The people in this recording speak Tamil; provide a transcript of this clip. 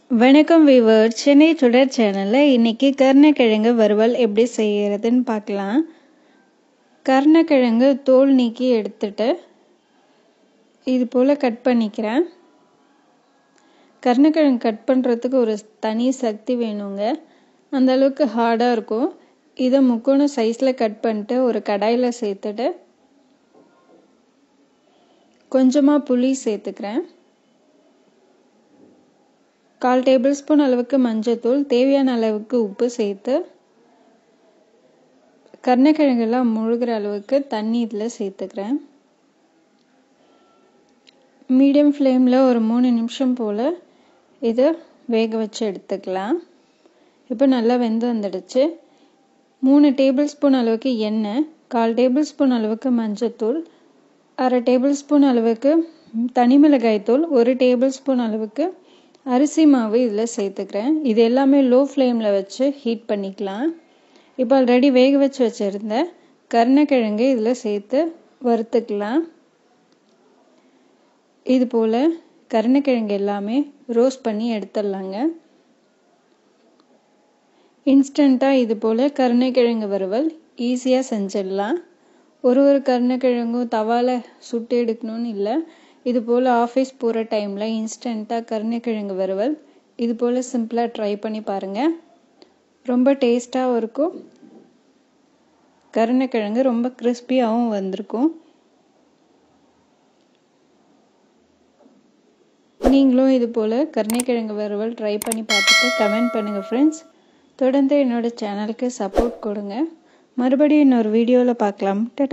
வணக்கம் வீவர் சென்னை சுடர் சேனலில் இன்றைக்கி கருணக்கிழங்கு வறுவல் எப்படி செய்கிறதுன்னு பார்க்கலாம் கருணக்கிழங்கு தோல் நீக்கி எடுத்துட்டு இது போல் கட் பண்ணிக்கிறேன் கருணக்கிழங்கு கட் பண்ணுறதுக்கு ஒரு தனி சக்தி வேணுங்க அந்த அளவுக்கு ஹார்டாக இருக்கும் இதை முக்கோண சைஸில் கட் பண்ணிட்டு ஒரு கடாயில் சேர்த்துட்டு கொஞ்சமாக புளி சேர்த்துக்கிறேன் கால் டேபிள் ஸ்பூன் அளவுக்கு மஞ்சத்தூள் தேவையான அளவுக்கு உப்பு சேர்த்து கருணக்கிழங்கெல்லாம் முழுகிற அளவுக்கு தண்ணி இதில் சேர்த்துக்கிறேன் மீடியம் ஃப்ளேமில் ஒரு மூணு நிமிஷம் போல் இதை வேக வச்சு எடுத்துக்கலாம் இப்போ நல்லா வெந்து வந்துடுச்சு மூணு டேபிள் ஸ்பூன் அளவுக்கு எண்ணெய் கால் டேபிள் ஸ்பூன் அளவுக்கு மஞ்சத்தூள் அரை டேபிள் ஸ்பூன் அளவுக்கு தனி மிளகாய் தூள் ஒரு டேபிள் ஸ்பூன் அளவுக்கு அரிசி மாவு இதில் சேர்த்துக்கிறேன் இது எல்லாமே லோ ஃப்ளேமில் வச்சு ஹீட் பண்ணிக்கலாம் இப்போ ஆல்ரெடி வேக வச்சு வச்சுருந்த கருணக்கிழங்கு இதில் சேர்த்து வறுத்துக்கலாம் இது போல் கருணக்கிழங்கு எல்லாமே ரோஸ்ட் பண்ணி எடுத்துடலாங்க இன்ஸ்டண்ட்டாக இது போல் கருணக்கிழங்கு வறுவல் ஈஸியாக செஞ்சிடலாம் ஒரு ஒரு கருணக்கிழங்கும் தவாவில் சுட்டு எடுக்கணும்னு இல்லை இது போல் ஆஃபீஸ் போகிற டைமில் இன்ஸ்டண்ட்டாக கருணக்கிழங்கு வறுவல் இது போல் சிம்பிளாக ட்ரை பண்ணி பாருங்கள் ரொம்ப டேஸ்ட்டாகவும் இருக்கும் கருணக்கிழங்கு ரொம்ப கிறிஸ்பியாகவும் வந்திருக்கும் நீங்களும் இது போல் கருணைக்கிழங்கு வறுவல் ட்ரை பண்ணி பார்த்துட்டு கமெண்ட் பண்ணுங்கள் ஃப்ரெண்ட்ஸ் தொடர்ந்து என்னோடய சேனலுக்கு சப்போர்ட் கொடுங்க மறுபடியும் இன்னொரு வீடியோவில் பார்க்கலாம்